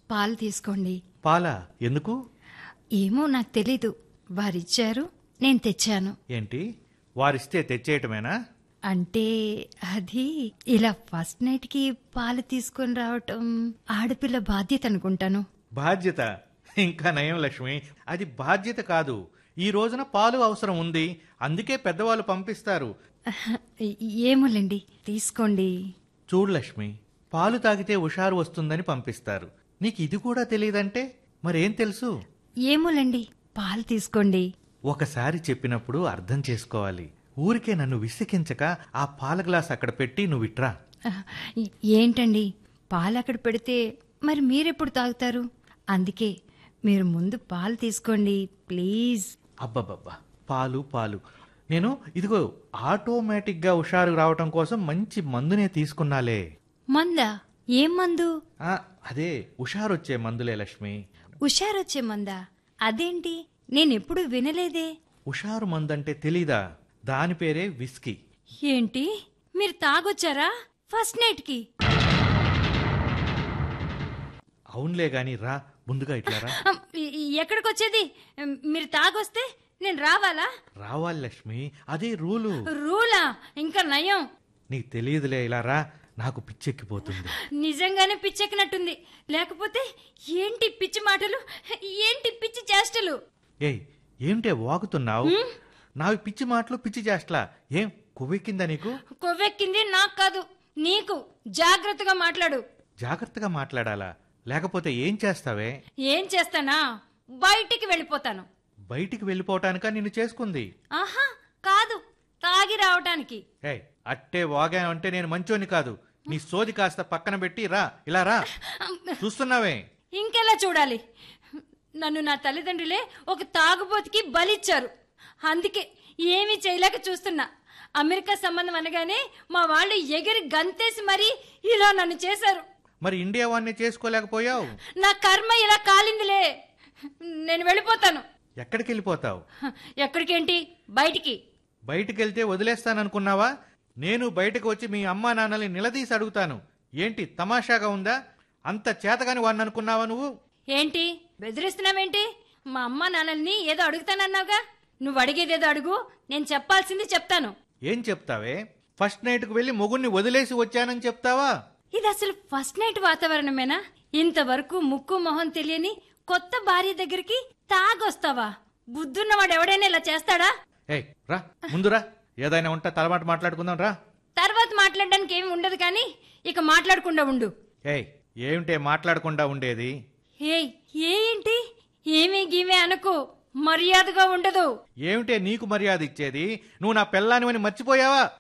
పాలు తీసుకోండి పాల ఎందుకు ఏమో నాకు తెలీదు వారిచ్చారు నేను తెచ్చాను ఏంటి వారిస్తే తెచ్చేయటమేనా అంటే అది ఇలా ఫస్ట్ నైట్ కి పాలు తీసుకొని రావటం ఆడపిల్ల బాధ్యత అనుకుంటాను బాధ్యత ఇంకా నయం లక్ష్మి అది బాధ్యత కాదు ఈ రోజున పాలు అవసరం ఉంది అందుకే పెద్దవాళ్ళు పంపిస్తారు ఏమోలేండి తీసుకోండి చూడు లక్ష్మి పాలు తాగితే హుషారు వస్తుందని పంపిస్తారు నీకు ఇది కూడా తెలియదంటే మరేం తెలుసు ఏమోలేండి పాలు తీసుకోండి ఒకసారి చెప్పినప్పుడు అర్థం చేసుకోవాలి ఊరికే నన్ను విసికించక ఆ పాల గ్లాస్ అక్కడ పెట్టి నువ్వు ఇట్రా ఏంటండి పాలు అక్కడ పెడితే మరి మీరెప్పుడు తాగుతారు అందుకే మీరు ముందు పాలు తీసుకోండి ప్లీజ్ అబ్బబ్బబ్బా పాలు పాలు నేను ఇదిగో ఆటోమేటిక్గా హుషారు రావటం కోసం మంచి మందునే తీసుకున్నాలే మందా ఏం మందు ఆ, అదే హుషారొచ్చే మందులే లక్ష్మి హుషారొచ్చే మందా అదేంటి నేనెప్పుడు వినలేదే హుషారు మందంటే తెలీదా దాని పేరే విస్కీ ఏంటి మీరు తాగొచ్చారా ఫస్ట్ నైట్ కి అవునులే గాని రా ముందుగా ఇట్లా రా అమ్, ఈ- ఈ ఎక్కడికొచ్చేది మీరు తాగొస్తే నేను రావాలా రావాలి లక్ష్మి అదే రూలు రూలా ఇంకా నయం నీకు తెలియదులే ఇలా రా నాకు పిచ్చెక్కిపోతుంది నిజంగానే పిచ్చెక్కినట్టుంది లేకపోతే ఏంటి పిచ్చి మాటలు ఏంటి పిచ్చి చేష్టలు ఏయ్ ఏమిటే వాగుతున్నావు నావి పిచ్చి మాటలు పిచ్చి చేష్టలా ఏం కొవ్వెక్కిందా నీకు కొవ్వెక్కింది నాకు కాదు నీకు జాగ్రత్తగా మాట్లాడు జాగ్రత్తగా మాట్లాడాలా లేకపోతే ఏం చేస్తావే ఏం చేస్తానా బయటికి వెళ్ళిపోతాను బయటికి వెళ్ళిపోవటానికా నిన్ను చేసుకుంది ఆహా కాదు తాగి రావటానికి ఏయ్ అట్టే వాగానంటే నేను మంచోని కాదు నీ సోది కాస్త పక్కన పెట్టి రా ఇలా రా చూస్తున్నావే ఇంకెలా చూడాలి నన్ను నా తల్లిదండ్రులే ఒక తాగుబోతుకి బలిచ్చారు అందుకే ఏమీ చేయలేక చూస్తున్నా అమెరికా సంబంధం అనగానే మా వాళ్ళు ఎగిరి గంతేసి మరీ ఇలా నన్ను చేశారు మరి ఇండియా వాడిని చేసుకోలేకపోయావు నా కర్మ ఇలా కాలిందిలే నేను వెళ్ళిపోతాను ఎక్కడికి వెళ్ళిపోతావు ఎక్కడికేంటి బయటికి బయటికి వెళ్తే వదిలేస్తాననుకున్నావా నేను బయటకు వచ్చి మీ అమ్మా నాన్నల్ని నిలదీసి అడుగుతాను ఏంటి తమాషాగా ఉందా అంత చేతగాని వాడిని అనుకున్నావా నువ్వు ఏంటి బెదిరిస్తున్నావేంటి మా అమ్మ నాన్నల్ని ఏదో అడుగుతానన్నావుగా నువ్వు అడిగేదేదో అడుగు నేను చెప్పాల్సింది చెప్తాను ఏం చెప్తావే ఫస్ట్ నైట్కు వెళ్ళి మొగుణ్ణి వదిలేసి వచ్చానని చెప్తావా ఇది అసలు ఫస్ట్ నైట్ వాతావరణమేనా ఇంతవరకు ముక్కు మొహం తెలియని కొత్త భార్య దగ్గరికి తాగొస్తావా బుద్ధున్నవాడు ఎవడైనా ఇలా చేస్తాడా ఏయ్ రా ముందురా ఏదైనా ఉంటే తలమాట మాట్లాడుకుందాం రా తర్వాత మాట్లాడడానికి ఏమి ఉండదు కానీ ఇక మాట్లాడకుండా ఉండు ఏయ్ ఏమిటే మాట్లాడకుండా ఉండేది ఏయ్ ఏంటి ఏమీ గీమే అనుకో మర్యాదగా ఉండదు ఏమిటే నీకు మర్యాద ఇచ్చేది నువ్వు నా పెళ్ళానివని మర్చిపోయావా